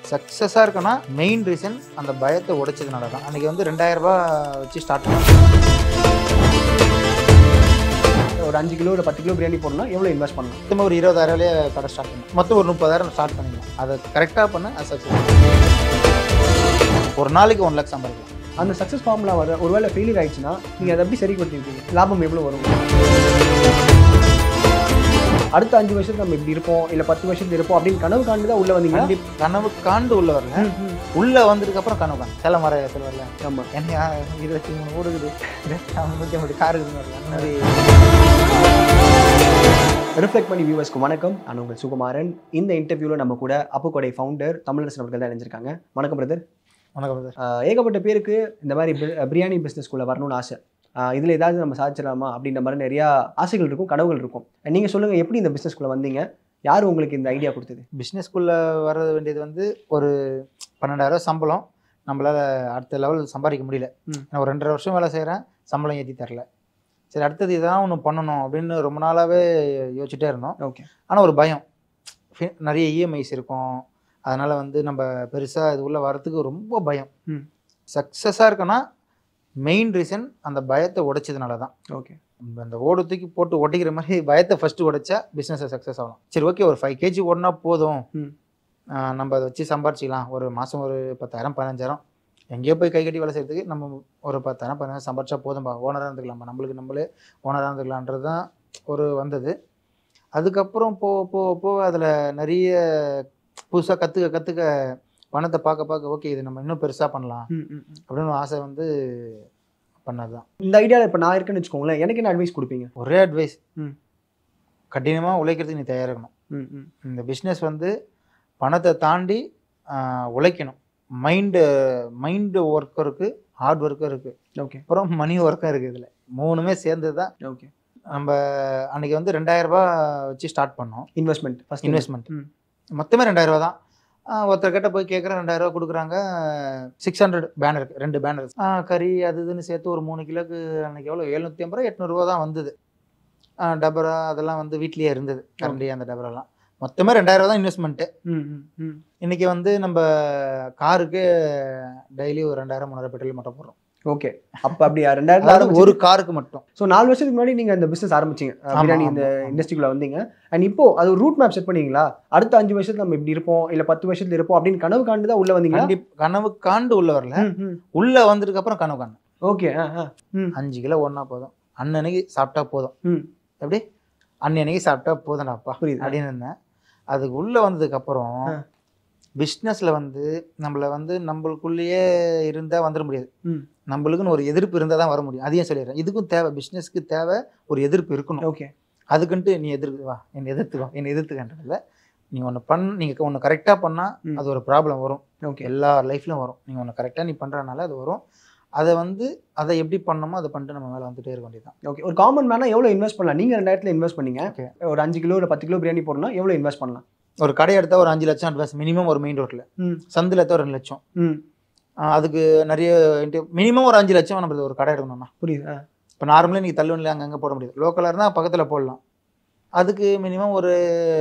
சக்ஸஸாக இருக்குன்னா main reason அந்த பயத்தை உடைச்சதுனால தான் அன்றைக்கி வந்து ரெண்டாயிரம் ரூபாய் வச்சு ஸ்டார்ட் பண்ணோம் ஒரு அஞ்சு கிலோ இல்லை பத்து கிலோ பிரியாணி போடணும்னா எவ்வளோ இன்வெஸ்ட் பண்ணலாம் மொத்தமாக ஒரு இருபதாயிரம்லேயே கடை ஸ்டார்ட் பண்ணோம் மொத்தம் ஒரு முப்பதாயிரம் ஸ்டார்ட் பண்ணிக்கலாம் அதை கரெக்டாக பண்ண அது சக்ஸஸ் ஒரு நாளைக்கு ஒன் லேக் சம்பாதிக்கலாம் அந்த சக்ஸஸ் ஃபார்முலா வர ஒருவேளை ஃபெயிலியர் ஆயிடுச்சுன்னா நீங்கள் அதை எப்படி சரிப்படுத்திருப்பீங்க லாபம் எவ்வளோ வரும் அடுத்த அஞ்சு வருஷத்துக்கு நம்ம இப்படி இருப்போம் இல்லை பத்து வருஷத்துக்கு இருப்போம் அப்படின்னு கனவு காண்டு தான் உள்ளே வந்தீங்கன்னா கண்டிப் கனவு காண்டு உள்ள வரல உள்ள வந்ததுக்கு அப்புறம் கனவு காண்டு சில மர சில வரல ஆமாம் என்ன இருபத்தி மூணு ஓடுகுது நூற்றி ஐம்பது கார் இருக்குன்னு வரல அந்த மாதிரி ரிஃப்ளெக்ட் பண்ணி வியூவர்ஸ்க்கு வணக்கம் நான் உங்கள் சுகுமாரன் இந்த இன்டர்வியூவில் நம்ம கூட அப்புக்கொடை ஃபவுண்டர் தமிழரசன் அவர்கள் தான் இணைஞ்சிருக்காங்க வணக்கம் பிரதர் வணக்கம் brother. ஏகப்பட்ட பேருக்கு இந்த மாதிரி பி- பிரியாணி பிஸ்னஸ்குள்ளே வரணும்னு ஆசை இதில் ஏதாவது நம்ம சாதிச்சிடலாமா அப்படின்ற மாதிரி நிறையா ஆசைகள் இருக்கும் கனவுகள் இருக்கும் நீங்கள் சொல்லுங்கள் எப்படி இந்த பிஸ்னஸ்குள்ளே வந்தீங்க யார் உங்களுக்கு இந்த ஐடியா கொடுத்தது பிஸ்னஸ்க்குள்ளே வர வேண்டியது வந்து ஒரு பன்னெண்டாயிரம் சம்பளம் நம்மளால் அடுத்த லெவல் சம்பாதிக்க முடியல ம். நான் ஒரு ரெண்டரை வருஷம் வேலை செய்கிறேன் சம்பளம் ஏற்றி தரல சரி அடுத்தது இதான் ஒன்று பண்ணணும் அப்படின்னு ரொம்ப நாளாகவே யோசிச்சுட்டே இருந்தோம் ஓகே ஆனால் ஒரு பயம் ஃபி- நிறைய இஎம்ஐஸ் இருக்கும் அதனால் வந்து நம்ம பெருசாக இது உள்ள வரத்துக்கு ரொம்ப பயம் ம். சக்ஸஸாக இருக்குன்னா மெயின் ரீசன் அந்த பயத்தை உடைச்சதுனால தான் ஓகே நம்ம அந்த ஓடு தூக்கி போட்டு ஒட்டிக்கிற மாதிரி பயத்தை ஃபஸ்ட்டு உடைச்சா பிஸ்னஸை சக்ஸஸ் ஆகலாம் சரி ஓகே ஒரு ஃபைவ் கேஜி ஓடினா போதும் ம். ஆஹ் நம்ம அதை வச்சு சம்பாரிச்சிக்கலாம் ஒரு மாதம் ஒரு பத்தாயிரம் பதினஞ்சாயிரம் எங்கேயோ போய் கை கட்டி வேலை செய்யறதுக்கு நம்ம ஒரு பத்தாயிரம் பதினஞ்சாயிரம் சம்பாரிச்சா போதும்பா ஓனராக இருந்துக்கலாம்பா நம்மளுக்கு நம்மளே ஓனராக இருந்துக்கலான்றது தான் ஒரு வந்தது அதுக்கப்புறம் போ போ போ அதில் நிறைய புதுசாக கற்றுக்க கற்றுக்க பணத்தை பார்க்க பார்க்க ஓகே இது நம்ம இன்னும் பெருசாக பண்ணலாம் ம் ம் ம். அப்படின்னு ஒரு ஆசை வந்து பண்ணது தான் இந்த ஐடியாவில் இப்போ நான் இருக்கேன்னு வச்சுக்கோங்களேன் எனக்கு என்ன அட்வைஸ் கொடுப்பீங்க ஒரே அட்வைஸ் ம். கடினமாக உழைக்கிறதுக்கு நீ தயாரா இருக்கணும் ம் ம் இந்த பிஸ்னஸ் வந்து பணத்தை தாண்டி ஆஹ், உழைக்கணும் மைண்டு மைண்டு ஒர்க்கும் இருக்குது ஹார்ட் ஒர்க்கும் இருக்குது ஓகே அப்புறம் மணி ஒர்க்கும் இருக்குது இதில் மூணுமே சேர்ந்து தான் ஓகே நம்ம அன்னைக்கு வந்து ரெண்டாயிரம் ரூபாய் வச்சு ஸ்டார்ட் பண்ணோம் இன்வெஸ்ட்மெண்ட் ஃபர்ஸ்ட் இன்வெஸ்ட்மெண்ட் ம். மொத்தமே ரெண்டாயிரம் ரூபா தான் ஆஹ், ஒருத்தர்கிட்ட போய் கேட்குறேன் ரெண்டாயிரம் ரூபா கொடுக்குறாங்க சிக்ஸ் ஹண்ட்ரட் பேனர் ரெண்டு பேனர் கறி அது இதுன்னு சேர்த்து ஒரு மூணு கிலோக்கு அன்னைக்கு எவ்வளோ எழுநூற்றி ஐம்பது ரூபா எட்நூறுபா தான் வந்தது ஆஹ், டபரா அதெல்லாம் வந்து வீட்லேயே இருந்தது கரண்டி அந்த டபராலாம் மொத்தமே ரெண்டாயிரம் ரூபா தான் இன்வெஸ்ட்மெண்ட்டு ம் ம் ம் இன்னைக்கு வந்து நம்ம காருக்கு டெய்லி ஒரு ரெண்டாயிரம் மூணாயிரம் பெட்ரோல் மட்டும் போடுறோம் ஓகே அப்போ அப்படியா ரெண்டாயிரத்தி அதாவது ஆரம்பிச்சு ஒரு காருக்கு மட்டும் ஸோ நாலு வருஷத்துக்கு முன்னாடி நீங்கள் இந்த பிஸ்னஸ் ஆரம்பிச்சீங்க அஹ், ஆமா, பிரியாணி இந்த ஆமா, ஆமா. இண்டஸ்ட்ரிக்குள்ள வந்தீங்க அண்ட் இப்போ அது ஒரு ரூட் மேப் செட் பண்ணீங்களா அடுத்த அஞ்சு வருஷத்துல நம்ம இப்படி இருப்போம் இல்லை பத்து வருஷத்துல இருப்போம் அப்படின்னு கனவு காண்டு தான் உள்ள வந்தீங்களா கண்டிப் கனவு காண்டு உள்ள வரல ம், ம். உள்ள வந்ததுக்கு அப்புறம் கனவு காண்டு ஓகே ஆ ஆ ம் அஞ்சு கிலோ ஒன்றா போதும் அன்னன்னைக்கு சாப்பிட்டா போதும் ம் எப்படி அன்னன்னைக்கு சாப்பிட்டா போதும்டாப்பா புரியுது. அப்படின்னு இருந்தேன் அதுக்கு உள்ள வந்ததுக்கு அப்புறம் ஆ. பிஸ்னஸ்ல வந்து நம்மள வந்து நம்மளுக்குள்ளேயே இருந்தா வந்துட முடியாது ம். நம்மளுக்குன்னு ஒரு எதிர்ப்பு இருந்தால் தான் வர முடியும் அதையும் சொல்லிடுறேன் இதுக்கும் தேவை பிஸ்னஸ்க்கு தேவை ஒரு எதிர்ப்பு இருக்கணும் ஓகே அதுக்குன்ட்டு நீ எதிர்த்து வா என்னை எதிர்த்து வா என்னை எதிர்த்துக்கன்றதில்ல நீ ஒன்று பண் நீங்கள் ஒன்று கரெக்டாக பண்ணால் ம். அது ஒரு ப்ராப்ளம் வரும் ஓகே எல்லா லைஃப்லையும் வரும் நீங்கள் ஒன்று கரெக்டாக நீ பண்ணுறதுனால அது வரும் அதை வந்து அதை எப்படி பண்ணணுமோ அதை பண்ணிட்டு நம்ம மேலே வந்துட்டே இருக்க வேண்டியதுதான் ஓகே ஒரு காமன் மேனா எவ்வளோ இன்வெஸ்ட் பண்ணலாம் நீங்கள் ரெண்டாயிரத்துல இன்வெஸ்ட் பண்ணீங்க Okay. ஒரு அஞ்சு கிலோ இல்லை பத்து கிலோ பிரியாணி போடணும்னா எவ்வளோ இன்வெஸ்ட் பண்ணலாம் ஒரு கடை எடுத்தால் ஒரு அஞ்சு லட்சம் அட்வான்ஸ் மினிமம் ஒரு மெயின் ரோட்டில் ம் சந்தில் எடுத்தா ஒரு ரெண்டு லட்சம் ம் ஆஹ் அதுக்கு நிறைய மினிமம் ஒரு அஞ்சு லட்சம் நம்மளுக்கு ஒரு கடை எடுக்கணும்னா புரியுது ஆ இப்போ நார்மலாக நீங்கள் தள்ளுவண்டில் அங்கங்கே போட முடியாது லோக்கலாக இருந்தால் பக்கத்தில் போடலாம் அதுக்கு மினிமம் ஒரு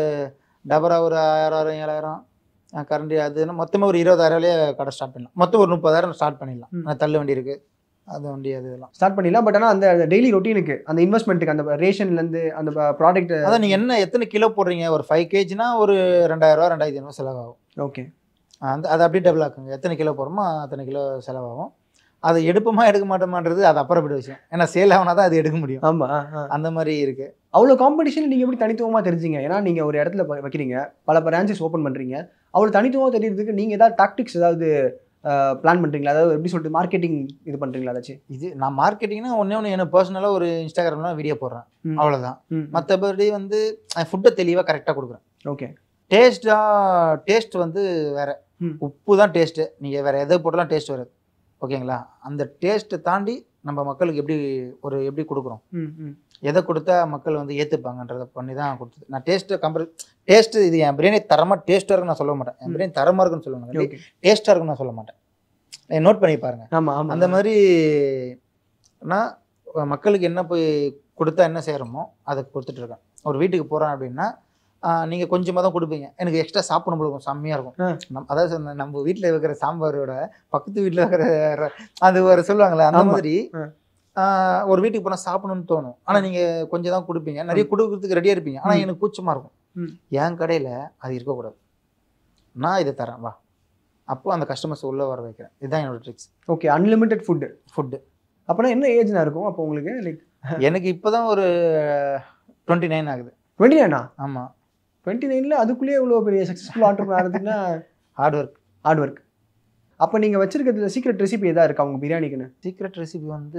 டபரா ஒரு ஆயிரம் ஏழாயிரம் கரண்டி அதுன்னு மொத்தமாக ஒரு இருபதாயிரம்லேயே கடை ஸ்டார்ட் பண்ணலாம் மொத்தம் ஒரு முப்பதாயிரம் ஸ்டார்ட் பண்ணிடலாம் ம். ஆனா தள்ளு வண்டி இருக்குது அது வண்டி அது இதெல்லாம் ஸ்டார்ட் பண்ணிடலாம் பட் ஆனால் அந்த டெய்லி ரொட்டீனுக்கு அந்த இன்வெஸ்ட்மெண்ட்டுக்கு அந்த ரேஷன்லேருந்து அந்த ப்ராடக்ட் அதான் நீங்கள் என்ன எத்தனை கிலோ போடுறீங்க ஒரு ஃபைவ் கேஜினா ஒரு ரெண்டாயிரரூவா ரெண்டாயிரத்தி ஐநூறு செலவாகும் ஓகே அந்த அதை அப்படியே டபுள் ஆக்குங்க எத்தனை கிலோ போடுறோமோ அத்தனை கிலோ செலவாகும் அதை எடுப்போமா எடுக்க மாட்டோமான்றது அது அப்புறப்பட்ட விஷயம் ஏன்னா சேல் ஆகுனா தான் அது எடுக்க முடியும் ஆமாம் ஆ ஆ அந்த மாதிரி இருக்குது அவ்வளோ காம்படிஷன் நீங்கள் எப்படி தனித்துவமாக தெரிஞ்சீங்க ஏன்னா நீங்கள் ஒரு இடத்துல வ- வைக்கிறீங்க பல பிரான்ச்சஸ் ஓப்பன் பண்ணுறீங்க அவ்வளோ தனித்துவமாக தெரியறதுக்கு நீங்கள் ஏதாவது டாக்டிக்ஸ் ஏதாவது பிளான் பண்ணுறீங்களா அதாவது எப்படி சொல்லிட்டு மார்க்கெட்டிங் இது பண்ணுறீங்களா ஏதாச்சும் இது நான் மார்க்கெட்டிங்னா ஒன்றே ஒன்று என்ன பர்சனலாக ஒரு இன்ஸ்டாகிராம்லாம் வீடியோ போடுறேன் ம். அவ்வளோதான் ம் மற்றபடி வந்து ஃபுட்டை தெளிவாக கரெக்டாக கொடுக்குறேன் ஓகே டேஸ்ட்டாக டேஸ்ட் வந்து வேற ம். உப்பு தான் டேஸ்ட்டு நீங்கள் வேற எதை போட்டாலும் டேஸ்ட் வராது ஓகேங்களா அந்த டேஸ்ட்டை தாண்டி நம்ம மக்களுக்கு எப்படி ஒரு எப்படி கொடுக்குறோம் ம் ம் எதை கொடுத்தா மக்கள் வந்து ஏற்றுப்பாங்கன்றதை பண்ணி தான் கொடுத்தது நான் டேஸ்ட்டு கம்பேர் டேஸ்ட்டு இது என் பிரியாணி தரமாக டேஸ்ட்டாக இருக்குன்னு நான் சொல்ல மாட்டேன் என் ம். பிரியாணி தரமாக இருக்குன்னு சொல்ல மாட்டேன் ஓகே டேஸ்ட்டாக இருக்குன்னு நான் சொல்ல மாட்டேன் நோட் பண்ணி பாருங்க ஆமாம் ஆமாம் அந்த மாதிரி நான் மக்களுக்கு என்ன போய் கொடுத்தா என்ன செய்கிறோமோ அதை கொடுத்துட்ருக்கேன் ஒரு வீட்டுக்கு போகிறேன் அப்படின்னா நீங்கள் கொஞ்சமாக தான் கொடுப்பீங்க எனக்கு எக்ஸ்ட்ரா சாப்பிடணும் போல இருக்கும் செம்மையாக இருக்கும் ஆ. நம் அதாவது சொன்ன நம்ம வீட்டில் வைக்கிற சாம்பாரோட பக்கத்து வீட்டில் வைக்கிற ர- அது ஒரு சொல்லுவாங்களே அந்த ஆமா. மாதிரி ஆ. ஆ, ஒரு வீட்டுக்கு போனால் சாப்பிடணும்னு தோணும் ஆனால் நீங்கள் கொஞ்சம் தான் கொடுப்பீங்க நிறைய கொடுக்கறதுக்கு ரெடியாக இருப்பீங்க ஆனால் ம். எனக்கு கூச்சமாக இருக்கும் ம். என் கடையில் அது இருக்கக்கூடாது நான் இதை தரேன் வா அப்போ அந்த கஸ்டமர்ஸ் உள்ளே வர வைக்கிறேன் இதுதான் என்னோட tricks okay unlimited food food அப்போனா என்ன ஏஜ்னா இருக்கும் அப்போ உங்களுக்கு லைக் எனக்கு இப்போ தான் ஒரு டுவெண்ட்டி நைன் ஆகுது டுவெண்ட்டி நைனா ஆமாம் டுவெண்ட்டி நைனில் அதுக்குள்ளேயே இவ்வளோ பெரிய சக்ஸஸ்ஃபுல் ஆண்டர் ஆகிறதுக்குன்னா ஹார்ட் ஒர்க் ஹார்ட் ஒர்க் அப்போ நீங்கள் வச்சிருக்கிறதுல சீக்ரெட் ரெசிபி எதா இருக்கா உங்கள் பிரியாணிக்குன்னு சீக்ரெட் ரெசிபி வந்து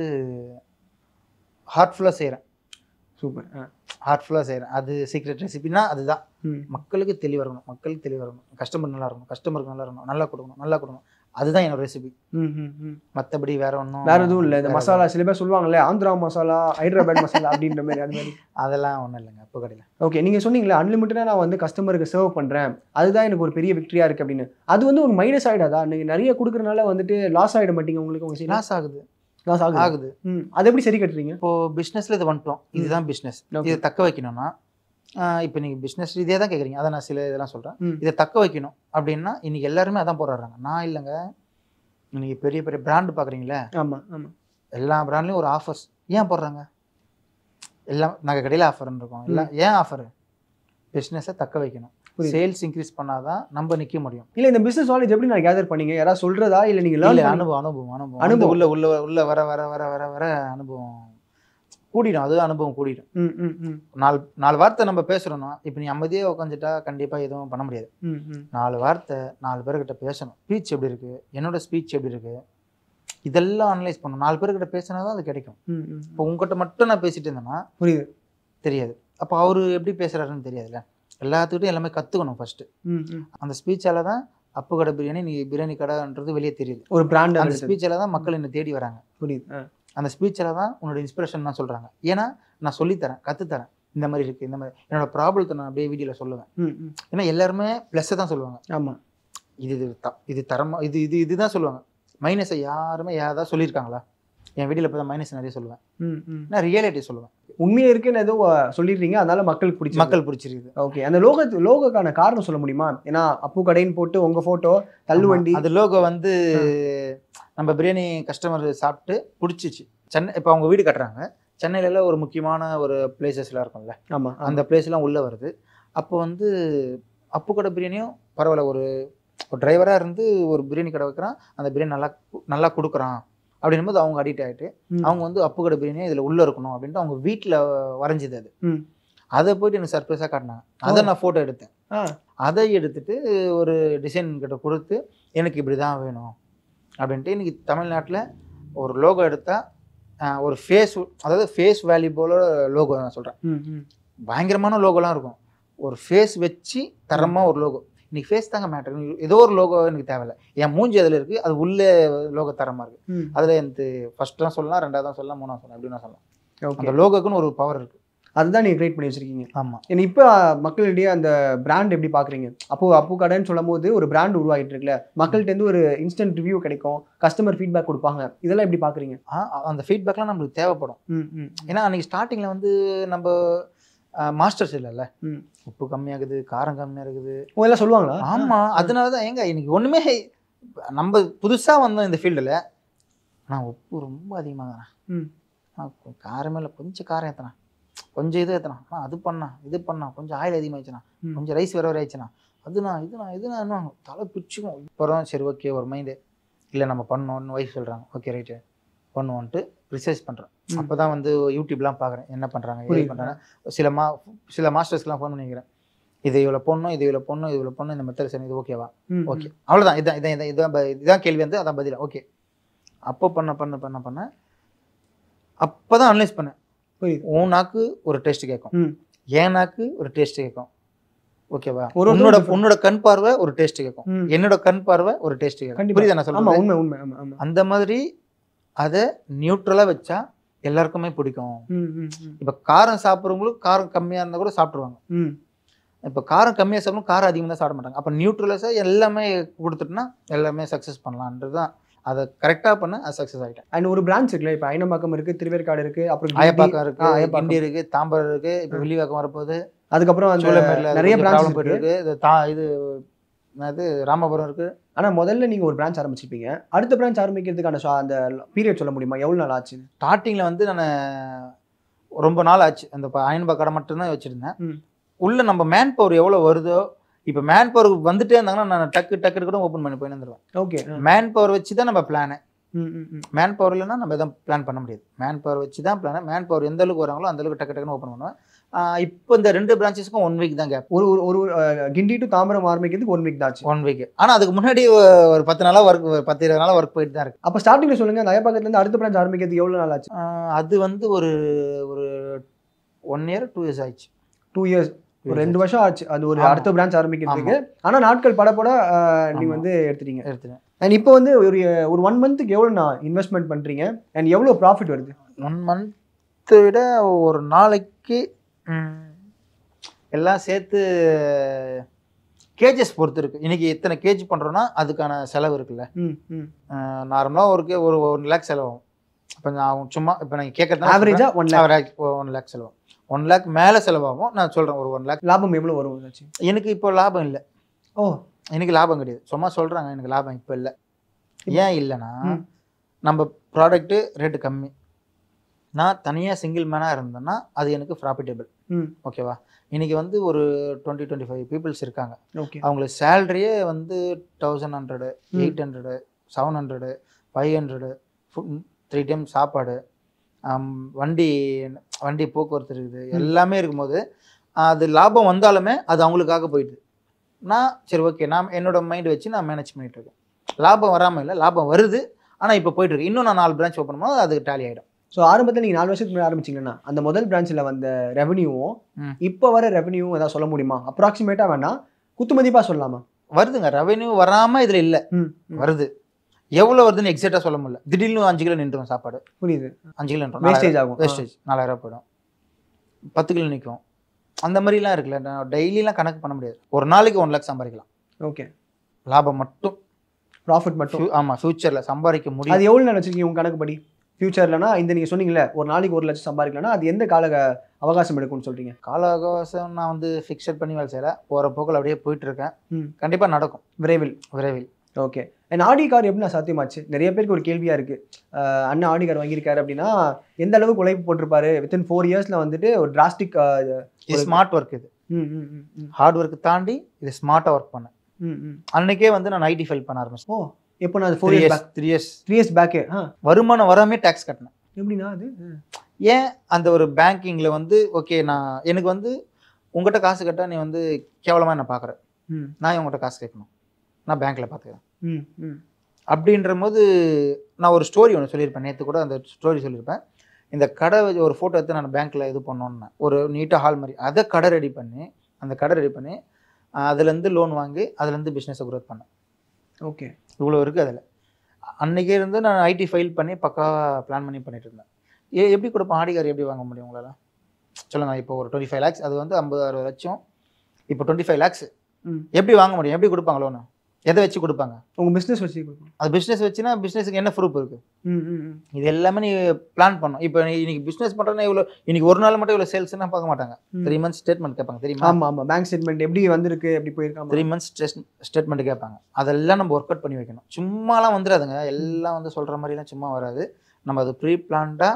ஹார்ட்ஃபுல்லாக செய்கிறேன் சூப்பர் ஹார்ட்ஃபுல்லாக செய்கிறேன் அது சீக்ரெட் ரெசிபினா அதுதான் ம் மக்களுக்கு தெளிவாக இருக்கணும் மக்களுக்கு தெளிவாக இருக்கணும் கஸ்டமர் நல்லா இருக்கணும் கஸ்டமருக்கு நல்லா இருக்கணும் நல்லா கொடுக்கணும் நல்லா கொடுக்கணும் அதுதான் என்னோட ரெசிபி ம் ம் ம் மற்றபடி வேற ஒன்றும் வேற எதுவும் இல்லை இந்த மசாலா சில பேர் சொல்லுவாங்கல்ல ஆந்திரா மசாலா ஹைதராபாத் மசாலா அப்படின்ற மாதிரி அது மாதிரி அதெல்லாம் ஒன்றும் இல்லைங்க அப்போ கடையில் ஓகே நீங்கள் சொன்னீங்களே அன்லிமிட்டடாக நான் வந்து கஸ்டமருக்கு சர்வ் பண்ணுறேன் அதுதான் எனக்கு ஒரு பெரிய விக்டரியாக இருக்குது அப்படின்னு அது வந்து ஒரு மைனஸ் ஆகிடாதா நீங்கள் நிறைய கொடுக்குறனால வந்துட்டு லாஸ் ஆகிட மாட்டீங்க உங்களுக்கு உங்கள் லாஸ் ஆகுது லாஸ் ஆகுது ஆகுது ம் அதை எப்படி சரி கட்டுறீங்க இப்போ பிஸ்னஸில் இது வந்துட்டோம் இதுதான் பிஸ்னஸ் Okay. இதை தக்க வைக்கணும்னா இப்போ நீங்கள் பிஸ்னஸ் இதே தான் கேட்குறீங்க அதை நான் சில இதெல்லாம் சொல்கிறேன் ம் இதை தக்க வைக்கணும் அப்படின்னா இன்னைக்கு எல்லாருமே அதான் போராடுறாங்க நான் இல்லைங்க இன்னைக்கு பெரிய பெரிய பிராண்டு பார்க்குறீங்களே ஆமாம் ஆமாம் எல்லா பிராண்ட்லையும் ஒரு ஆஃபர்ஸ் ஏன் போடுறாங்க எல்லாம் நாங்கள் கடையில் ஆஃபர்னு இருக்கோம் எல்லாம் ஏன் ஆஃபர் பிஸ்னஸை தக்க வைக்கணும் புரியுது. சேல்ஸ் இன்க்ரீஸ் பண்ணாதான் நம்ம நிற்க முடியும் இல்லை இந்த பிஸ்னஸ் நாலேஜ் எப்படி நான் கேதர் பண்ணீங்க யாராவது சொல்கிறதா இல்லை நீங்கள் இல்ல, லேர்ன் அனுபவம் அனுபவம் அனுபவம் அனுபவம். அனுபவம் உள்ள உள்ள உள்ள வர வர வர வர வர அனுபவம் கூடிடும் அது அனுபவம் கூடிடும் ம் ம் ம் நாலு நாலு வார்த்தை நம்ம பேசுறோம்னா இப்போ நீ அமைதியாக உட்காந்துட்டா கண்டிப்பா எதுவும் பண்ண முடியாது ம் ம் நாலு வார்த்தை நாலு பேர்கிட்ட பேசணும் ஸ்பீச் எப்படி இருக்கு என்னோட ஸ்பீச் எப்படி இருக்கு இதெல்லாம் அனலைஸ் பண்ணணும் நாலு பேர்கிட்ட பேசினா தான் அது கிடைக்கும் ம் ம் இப்போ உங்ககிட்ட மட்டும் நான் பேசிட்டு இருந்தேன்னா புரியுது தெரியாது அப்போ அவரு எப்படி பேசுறாருன்னு தெரியாதுல்ல எல்லாத்துக்கிட்டும் எல்லாமே கத்துக்கணும் ஃபர்ஸ்ட் ம் ம் அந்த ஸ்பீச்சால தான் அப்பு கடை பிரியாணி நீ பிரியாணி கடைன்றது வெளியே தெரியுது ஒரு பிராண்ட் அந்த ஸ்பீச்சால தான் மக்கள் என்னை தேடி வராங்க புரியுது ஆ அந்த ஸ்பீச்சில் தான் உன்னோட இன்ஸ்பிரேஷன் தான் சொல்கிறாங்க ஏன்னா நான் சொல்லித்தரேன் கற்றுத்தரேன் இந்த மாதிரி இருக்குது இந்த மாதிரி என்னோட ப்ராப்ளத்தை நான் அப்படியே வீடியோவில் சொல்லுவேன் ம் ம் ஏன்னா எல்லாருமே ப்ளஸ்ஸை தான் சொல்லுவாங்க ஆமாம் இது இது த இது தரமா இது இது இதுதான் சொல்லுவாங்க மைனஸை யாருமே யாராவது சொல்லியிருக்காங்களா என் வீடியோவில் இப்போ தான் மைனஸ் நிறைய சொல்லுவேன் ம் ம் நான் ரியாலிட்டி சொல்லுவேன் உண்மையாக இருக்குன்னு ஏதோ அஹ், சொல்லிடுறீங்க அதனால மக்களுக்கு பிடிச்சி மக்கள் பிடிச்சிருக்குது ஓகே அந்த லோகோ லோகோக்கான காரணம் சொல்ல முடியுமா ஏன்னா அப்பு கடைன்னு போட்டு உங்க போட்டோ தள்ளுவண்டி ஆமா. அது லோகோ வந்து நம்ம பிரியாணி கஸ்டமர் சாப்பிட்டு பிடிச்சிச்சு சென்னை இப்போ அவங்க வீடு கட்டுறாங்க சென்னையில ஒரு முக்கியமான ஒரு பிளேசஸ்லாம் இருக்கும்ல ஆமா அந்த பிளேஸ்லாம் உள்ளே வருது அப்போ வந்து அப்பு கடை பிரியாணியும் பரவாயில்ல ஒரு ஒரு டிரைவராக இருந்து ஒரு பிரியாணி கடை வைக்கிறான் அந்த பிரியாணி நல்லா கு- நல்லா கொடுக்குறான் அப்படின்னும் போது அவங்க அடிக்ட் ஆகிட்டு ம். அவங்க வந்து அப்பு கடை பிரியாணி இதில் உள்ளே இருக்கணும் அப்படின்ட்டு அவங்க வீட்டில் வரைஞ்சிது அது ம். அதை போயிட்டு எனக்கு சர்ப்ரைஸாக காட்டினாங்க அதை நான் ஃபோட்டோ எடுத்தேன் ஆ. அதை எடுத்துட்டு ஒரு டிசைன் கிட்ட கொடுத்து எனக்கு இப்படி தான் வேணும் அப்படின்ட்டு இன்னைக்கு தமிழ்நாட்டில் ஒரு லோகோ எடுத்தால் ஒரு ஃபேஸ் அதாவது ஃபேஸ் வேல்யூ போல லோகோ நான் சொல்கிறேன் ம், ம். பயங்கரமான லோகோலாம் இருக்கும் ஒரு ஃபேஸ் வச்சு தரமாக ஒரு லோகோ இன்னைக்கு ஃபேஸ் தாங்க மேட்டர் ஏதோ ஒரு லோகோ எனக்கு தேவையில்ல என் மூஞ்சி அதில் இருக்குது அது உள்ளே லோகோ தரமாக இருக்குது ம். அதில் எனக்கு ஃபர்ஸ்ட் தான் சொல்லலாம் ரெண்டாவது தான் சொல்லலாம் மூணாவது சொல்லலாம் அப்படின்னு சொல்லலாம் ஓகே அந்த லோகோக்குன்னு ஒரு பவர் இருக்குது அதுதான் நீங்க கிரியேட் பண்ணி வச்சிருக்கீங்க ஆமாம் ஏன்னா இப்போ மக்களிடையே அந்த பிராண்ட் எப்படி பாக்குறீங்க அப்போ அப்பு கடைன்னு சொல்லும் போது ஒரு பிராண்ட் உருவாகிட்டு இருக்குல்ல மக்கள்கிட்ட இருந்து ஒரு இன்ஸ்டன்ட் ரிவ்யூ கிடைக்கும் கஸ்டமர் ஃபீட்பேக் கொடுப்பாங்க இதெல்லாம் எப்படி பாக்குறீங்க அந்த ஃபீட்பேக்லாம் நம்மளுக்கு தேவைப்படும் ம் ம் ஏன்னா அன்றைக்கி ஸ்டார்டிங்கில் வந்து நம்ம மாஸ்டர்ஸ் இல்லைல்ல ம். உப்பு கம்மியாகுது காரம் கம்மியாக இருக்குது ஓ எல்லாம் சொல்லுவாங்களா ஆமாம் அதனால தான் ஏங்க இன்னைக்கு ஒன்றுமே நம்ம புதுசாக வந்தோம் இந்த ஃபீல்டில் நான் உப்பு ரொம்ப அதிகமாகறேன் ம். நான் கொ- காரமே இல்லை கொஞ்சம் காரம் ஏற்றினா கொஞ்சம் இது ஏற்றினா நான் அது பண்ணா இது பண்ணா கொஞ்சம் ஆயில் அதிகமாகிடுச்சுனா ம். கொஞ்சம் ரைஸ் வேற வேற ஆயிடுச்சுனா அதுனா இதுனா இதுனா என்ன தலை பிடிச்சிக்கும் அப்புறம் சரி ஓகே ஒரு மைண்டு இல்லை நம்ம பண்ணோன்னு ஒய்ஃப் சொல்கிறாங்க ஓகே ரைட்டு பண்ணுவோன்ட்டு ரிசர்ச் பண்ணுறேன் ம். அப்போ தான் வந்து யூடியூப்லாம் பார்க்குறேன் என்ன பண்ணுறாங்க ஏது புரியுது. பண்ணுறாங்க சில மா சில மாஸ்டர்ஸ்லாம் ஃபோன் பண்ணிக்கிறேன் இது இவ்வளோ பொண்ணும் இது இவ்வளோ பொண்ணும் இது இவ்வளோ பொண்ணு இந்த மெத்தட் சரி இது ஓகேவா ம், ஓகே அவ்வளோதான் இதான் இதான் இதான் இதுதான் ப- இதுதான் கேள்வி வந்து அதான் பதிலா ஓகே அப்போ பண்ண பண்ண பண்ண பண்ண அப்போ தான் அனலைஸ் பண்ணேன் புரியுது உன் நாக்கு ஒரு டேஸ்ட் கேட்கும் ம். என் நாக்கு ஒரு டேஸ்ட் கேட்கும் ஓகேவா ஒரு உன்னோட ஒருத்தருக்கு உன்னோட கண் பார்வை ஒரு டேஸ்ட் கேட்கும் ம். என்னோட கண் பார்வை ஒரு டேஸ்ட் கேட்கும் கண்டிப்பா. புரியுதா நான் ஆமா சொல்றது உண்மை உண்மை ஆமா ஆமா அந்த மாதிரி அதை நியூட்ரலாக வச்சா எல்லாருக்குமே பிடிக்கும் ம் ம் ம் இப்போ காரம் சாப்பிட்றவங்களுக்கு காரம் கம்மியாக இருந்தால் கூட சாப்பிட்ருவாங்க ம் இப்போ காரம் கம்மியாக சாப்பிடணும் காரம் அதிகமாக தான் சாப்பிட மாட்டாங்க அப்போ நியூட்ரலைஸாக எல்லாமே கொடுத்துட்டுனா எல்லாமே சக்ஸஸ் பண்ணலான்றது தான் அதை கரெக்டாக பண்ண அது சக்ஸஸ் ஆகிட்டேன் அண்ட் ஒரு பிரான்ச் இருக்குல்ல இப்போ ஐனம்பாக்கம் இருக்கு திருவேற்காடு இருக்கு அப்புறம் கிண்டி. ஆயப்பாக்கம் இருக்கு ஆ, ஆயப்பாக்கம். கிண்டி இருக்கு தாம்பரம் இருக்கு இப்போ ஆ. வில்லிவாக்கம் வரப்போகுது அதுக்கப்புறம் அந்த சூளமேடுல அது நிறைய கொஞ்சம் பிரான்ச் problem போயிட்டு இருக்கு இருக்கு இது தா இது என்னது ராமபுரம் இருக்கு ஆனா முதல்ல நீங்க ஒரு பிரான்ச் ஆரம்பிச்சிருப்பீங்க அடுத்த பிரான்ச் ஆரம்பிக்கிறதுக்கான சா- அந்த பீரியட் சொல்ல முடியுமா எவ்வளவு நாள் ஆச்சு ஸ்டார்டிங்கில் வந்து நான் ரொம்ப நாள் ஆச்சு அந்த ப- அயன்பா கடை மட்டும்தான் வச்சுருந்தேன் ம். உள்ள நம்ம மேன் பவர் எவ்வளோ வருதோ இப்போ மேன் பவர் வந்துட்டே இருந்தாங்கன்னா நான் டக்கு டக்கு கூட ஓப்பன் பண்ணி போயின்னு வந்துடுவேன் ஓகே மேன் பவர் வச்சு தான் நம்ம பிளானு ம் ம் ம் மேன் பவர் இல்லைன்னா நம்ம எதுவும் பிளான் பண்ண முடியாது மேன் பவர் வச்சு தான் பிளான் மேன் பவர் எந்த அளவுக்கு வராங்களோ அந்த அளவுக்கு டக்கு டக்குன்னு ஓப்பன் பண்ணுவேன் ஆஹ் இப்போ இந்த ரெண்டு பிரான்ச்சஸ்க்கும் ஒன் வீக் தான் கேப் ஒரு ஒரு ஒரு அஹ், கிண்டி டு தாம்பரம் ஆரம்பிக்கிறதுக்கு ஒன் வீக் தான் ஆச்சு ஒன் வீக் ஆனால் அதுக்கு முன்னாடி ஒ- ஒரு பத்து நாளாக ஒர்க் பத்து இருபது நாளாக ஒர்க் போயிட்டு தான் இருக்கு அப்ப ஸ்டார்டிங்ல சொல்லுங்க அந்த அயப்பாக்கத்துல இருந்து அடுத்த பிரான்ச் ஆரம்பிக்கிறதுக்கு எவ்வளவு நாள் ஆச்சு ஆஹ் அது வந்து ஒரு ஒரு ஒன் இயர் டூ இயர்ஸ் ஆயிடுச்சு டூ இயர்ஸ் ஒரு ரெண்டு வருஷம் ஆச்சு அது ஒரு ஆமா. அடுத்த பிரான்ச் ஆரம்பிக்கிறதுக்கு ஆனா நாட்கள் பட பட அஹ், நீங்க ஆமா. வந்து எடுத்துட்டீங்க எடுத்துட்டேன் அண்ட் இப்போ வந்து ஒரு ஒரு ஒன் மந்த்துக்கு எவ்வளவு நான் இன்வெஸ்ட்மெண்ட் பண்றீங்க அண்ட் எவ்வளவு ப்ராஃபிட் வருது ஒன் மந்த்தை விட ஒரு நாளைக்கு ம், எல்லாம் சேர்த்து கேஜஸ் பொறுத்து இருக்கு இன்னைக்கு எத்தனை கேஜ் பண்றோம்னா அதுக்கான செலவு இருக்குல்ல ம் ம் நார்மலாக ஒரு கே- ஒரு ஒன் லேக் செலவாகும் இப்போ நான் சும்மா இப்போ நீங்கள் கேட்கறது ஆவரேஜா one lakh average one lakh செலவாகும் ஒன் லேக் மேலே செலவாகும் நான் சொல்கிறேன் ஒரு ஒன் லேக் லாபம் எவ்வளவு வரும் ஏதாச்சும் எனக்கு இப்போ லாபம் இல்லை ஓ எனக்கு லாபம் கிடையாது சும்மா சொல்கிறாங்க எனக்கு லாபம் இப்போ இல்லை ஏன் இல்லைன்னா ம். நம்ம ப்ராடக்ட்டு ரேட்டு கம்மி நான் தனியாக சிங்கிள் மேனாக இருந்தேன்னா அது எனக்கு ப்ராஃபிட்டபிள் ம் ஓகேவா இன்னைக்கு வந்து ஒரு டுவெண்ட்டி டுவெண்ட்டி ஃபைவ் பீப்புள்ஸ் இருக்காங்க ஓகே அவங்களுக்கு சேலரியே வந்து தௌசண்ட் ஹண்ட்ரடு ம். Eight hundred seven hundred five hundred three time சாப்பாடு ஆம், வண்டி வண்டி போக்குவரத்து இருக்குது எல்லாமே இருக்கும்போது அது லாபம் வந்தாலுமே அது அவங்களுக்காக போயிடுது நான் சரி ஓகே நான் என்னோட மைண்ட் வச்சு நான் மேனேஜ் பண்ணிட்டு இருக்கேன் லாபம் வராமல் இல்லை லாபம் வருது ஆனால் இப்போ போயிட்டு இருக்கு இன்னும் நான் நாலு பிரான்ச் ஓப்பன் பண்ணும்போது அது டேலி ஆகிடும் ஸோ ஆரம்பத்தில் நீங்கள் நாலு வருஷத்துக்கு முன்னாடி ஆரம்பிச்சீங்கன்னா அந்த முதல் பிரான்ச்சில் வந்த ரெவன்யூவும் ம். இப்போ வர ரெவன்யூவும் ஏதாவது சொல்ல முடியுமா அப்ராக்சிமேட்டாக வேணாம் குத்துமதிப்பாக சொல்லலாமா வருதுங்க ரெவென்யூ வராமல் இதில் இல்லை ம் ம். வருது எவ்வளோ வருதுன்னு எக்ஸாக்டாக சொல்ல முடியல திடீர்னு அஞ்சு கிலோ நின்றுடும் சாப்பாடு புரியுது அஞ்சு கிலோ நின்றுடும் வேஸ்டேஜ் ஆகும் வேஸ்டேஜ் நாலாயிரம் போயிடும் பத்து கிலோ நிற்கும் அந்த மாதிரிலாம் இருக்குல்ல நான் டெய்லிலாம் கணக்கு பண்ண முடியாது ஒரு நாளைக்கு ஒன் லேக் சம்பாதிக்கலாம் ஓகே லாபம் மட்டும் ப்ராஃபிட் மட்டும் Fu- ஆமா ஃபியூச்சரில் சம்பாதிக்க முடியும் அது எவ்வளோ நாள் வச்சிருக்கீங்க உங்க கணக்குப்படி ஃபியூச்சர்லனா இந்த நீங்கள் சொன்னீங்கல்ல ஒரு நாளைக்கு ஒரு லட்சம் சம்பாதிக்கலாம்னா அது எந்த கால அவகாசம் எடுக்கும்னு சொல்றீங்க கால அவகாசம் நான் வந்து ஃபிக்ஸட் பண்ணி வேலை செய்யல போகிற போக்கில் அப்படியே போயிட்டு இருக்கேன் ம். கண்டிப்பாக நடக்கும் விரைவில் விரைவில் ஓகே அண்ட் ஆடி கார் எப்படி நான் சாத்தியமாச்சு நிறைய பேருக்கு ஒரு கேள்வியா இருக்கு அஹ் அண்ணன் ஆடி கார் வாங்கியிருக்காரு அப்படின்னா எந்த அளவுக்கு உழைப்பு போட்டிருப்பாரு வித்தின் ஃபோர் இயர்ஸ்ல வந்துட்டு ஒரு டிராஸ்டிக் இது ஸ்மார்ட் ஒர்க் இது ம் ம் ம், ம் ஹார்ட் ஒர்க் தாண்டி இது ஸ்மார்ட்டாக ஒர்க் பண்ணேன் ம் ம் அன்னைக்கே வந்து நான் ஐடி ஃபைல் பண்ண ஆரம்பிச்சேன் ஓ எப்போ நான் four three years years back three years three years back ஆ வருமானம் வராமே டேக்ஸ் கட்டினேன் எப்படின்னா அது ஏன் அந்த ஒரு பேங்கிங்கில் வந்து ஓகே நான் எனக்கு வந்து உங்கள்கிட்ட காசு கட்டா நீ வந்து கேவலமாக என்ன பார்க்குற ம் நான் உங்கள்கிட்ட காசு கேட்கணும் நான் பேங்க்கில் பார்த்துக்கிறேன் ம் ம் அப்படின்ற போது நான் ஒரு ஸ்டோரி ஒன்று சொல்லியிருப்பேன் நேற்று கூட அந்த ஸ்டோரி சொல்லியிருப்பேன் இந்த கடை வச்சு ஒரு ஃபோட்டோ எடுத்து நான் பேங்க்கில் இது பண்ணோன்னு ஒரு நீட்டாக ஹால் மாதிரி அதை கடை ரெடி பண்ணி அந்த கடை ரெடி பண்ணி ஆஹ் அதுலேருந்து லோன் வாங்கி அதுலேருந்து பிஸ்னஸை க்ரோத் பண்ணேன் ஓகே இவ்வளோ இருக்குது அதில் அன்றைக்கே இருந்து நான் ஐடி ஃபைல் பண்ணி பக்கா பிளான் பண்ணி பண்ணிட்டு இருந்தேன் ஏ எப்படி கொடுப்பேன் ஆடிகார் எப்படி வாங்க முடியும் உங்களால் சொல்லுங்கள் இப்போ ஒரு டுவெண்ட்டி ஃபைவ் லேக்ஸ் அது வந்து ஐம்பது அறுபது லட்சம் இப்போ டுவெண்ட்டி ஃபைவ் லேக்ஸ் ம். எப்படி வாங்க முடியும் எப்படி கொடுப்பாங்க லோனு எதை வச்சு கொடுப்பாங்க உங்க பிஸ்னஸ் வச்சு கொடுக்கணும் அது பிஸ்னஸ் வச்சுன்னா பிஸ்னஸுக்கு என்ன ப்ரூஃப் இருக்குது ம் ம் ம் இது எல்லாமே நீ பிளான் பண்ணும் இப்போ நீ இன்னைக்கு பிஸ்னஸ் பண்ணுறேன்னா இவ்வளோ இன்னைக்கு ஒரு நாள் மட்டும் இவ்வளோ சேல்ஸ்னா பார்க்க மாட்டாங்க ம். த்ரீ மந்த்ஸ் ஸ்டேட்மெண்ட் கேட்பாங்க தெரியுமா ஆமா ஆமா பேங்க் ஸ்டேட்மெண்ட் எப்படி வந்திருக்கு எப்படி போயிருக்காம த்ரீ மந்த்ஸ் ஸ்டேட்மெண்ட் கேட்பாங்க அதெல்லாம் நம்ம ஒர்க் அவுட் பண்ணி வைக்கணும் சும்மாலாம் வந்துடாதுங்க எல்லாம் வந்து சொல்கிற மாதிரிலாம் சும்மா வராது நம்ம அது ப்ரீ பிளான்டாக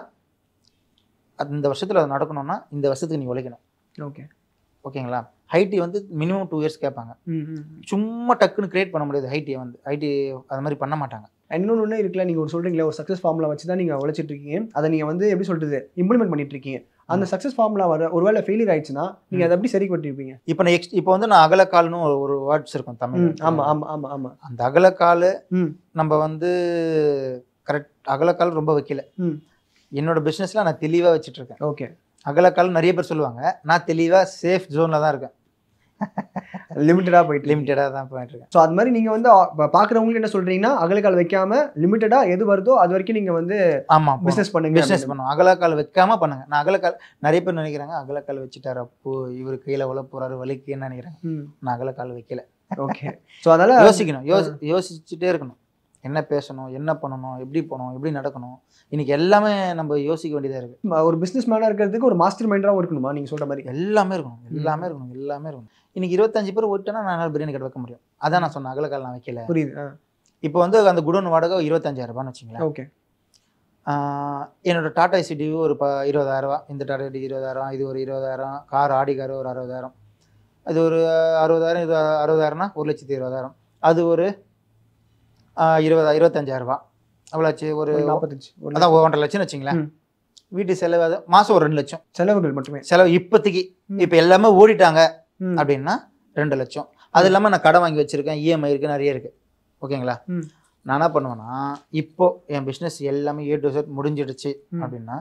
அந்த வருஷத்தில் அது நடக்கணும்னா இந்த வருஷத்துக்கு நீ உழைக்கணும் ஓகே ஓகேங்களா ஹைட்டி வந்து மினிமம் டூ இயர்ஸ் கேட்பாங்க ம் ம் சும்மா டக்குன்னு கிரியேட் பண்ண முடியாது ஹைட்டியை வந்து ஹைட்டி அது மாதிரி பண்ண மாட்டாங்க இன்னொன்று ஒன்று இருக்குல்ல நீங்கள் ஒரு சொல்கிறீங்களே ஒரு சக்ஸஸ் ஃபார்முலா வச்சு தான் நீங்கள் உழைச்சிட்டு இருக்கீங்க அதை நீங்கள் வந்து எப்படி சொல்றது இம்ப்ளிமெண்ட் பண்ணிட்டு இருக்கீங்க அந்த சக்ஸஸ் ஃபார்முலா வர ஒருவேளை ஃபெயிலியர் ஆயிடுச்சுன்னா நீங்கள் அதை எப்படி சரி பண்ணிருப்பீங்க இப்போ நான் எக்ஸ்ட் இப்போ வந்து நான் அகலக்கால்னு ஒரு ஒரு வேர்ட்ஸ் இருக்கும் தமிழ் ம் ஆமாம் ஆமாம் ஆமாம் ஆமாம் அந்த அகலக்கால் ம் நம்ம வந்து கரெக்ட் அகலக்கால் ரொம்ப வைக்கல ம் என்னோட பிஸ்னஸில் நான் தெளிவாக வச்சுட்டு இருக்கேன் ஓகே அகலக்கால் நிறைய பேர் சொல்லுவாங்க நான் தெளிவாக சேஃப் ஜோனில் தான் இருக்கேன் லிமிட்டடாக போயிட்டு லிமிட்டடாக தான் போயிட்டு இருக்கேன் ஸோ அது மாதிரி நீங்கள் வந்து பார்க்குறவங்களுக்கு என்ன சொல்கிறீங்கன்னா அகலக்கால் வைக்காம லிமிட்டடாக எது வருதோ அது வரைக்கும் நீங்கள் வந்து ஆமாம் பிஸ்னஸ் பண்ணுங்க பிஸ்னஸ் பண்ணுவோம் அகலக்கால் வைக்காம பண்ணுங்க நான் அகலக்கால் நிறைய பேர் நினைக்கிறாங்க அகலக்கால் வச்சுட்டாரு அப்போ இவர் கையில் உள்ள போறாரு வலிக்குன்னு நினைக்கிறாங்க ம் நான் அகலக்கால் வைக்கல ஓகே ஸோ அதனால் யோசிக்கணும் யோசி யோசிச்சுட்டே இருக்கணும் என்ன பேசணும் என்ன பண்ணணும் எப்படி போகணும் எப்படி நடக்கணும் இன்னைக்கு எல்லாமே நம்ம யோசிக்க வேண்டியதாக இருக்குது ஒரு பிசினஸ் மேனா இருக்கிறதுக்கு ஒரு மாஸ்டர் மைண்டராகவும் இருக்கணுமா நீங்க சொல்ற மாதிரி எல்லாமே இருக்கணும் எல்லாமே இருக்கணும் எல்லாமே இருக்கணும் இன்னைக்கு இருபத்தஞ்சு பேர் ஓட்டுனா நான் பிரியாணி கடை வைக்க முடியும் அதான் நான் சொன்னேன் அகலக்கால் நான் வைக்கல புரியுது இப்போ வந்து அந்த குடோன் வாடகை இருபத்தஞ்சாயிரம் ரூபான்னு வச்சுங்களேன் ஓகே ஆஹ் என்னோட டாடா ஏசி டிவி ஒரு ப இருபதாயிரம் ரூபா இந்த டாடா டி இருபதாயிரம் இது ஒரு இருபதாயிரம் கார் ஆடி கார் ஒரு அறுபதாயிரம் அது ஒரு அறுபதாயிரம் இது அறுபதாயிரம்னா ஒரு லட்சத்தி இருபதாயிரம் அது ஒரு ஆஹ் இருபதா இருபத்தஞ்சாயிரம் ரூபா அவ்வளோச்சு ஒரு ஒரு நாற்பத்தஞ்சு ஒரு அதான் ஒன்றரை லட்சம்னு வச்சுங்களேன் ம். வீட்டு செலவு அது மாதம் ஒரு ரெண்டு லட்சம் செலவுகள் மட்டுமே செலவு இப்போதைக்கு ம். இப்போ எல்லாமே ஓடிட்டாங்க ம். அப்படின்னா ரெண்டு லட்சம் அது இல்லாமல் நான் கடன் வாங்கி வச்சிருக்கேன் இஎம்ஐ இருக்கு நிறைய இருக்கு ஓகேங்களா ம். நான் என்ன பண்ணுவேன்னா இப்போ என் பிஸ்னஸ் எல்லாமே ஏ டு செட் முடிஞ்சிடுச்சு ம். அப்படின்னா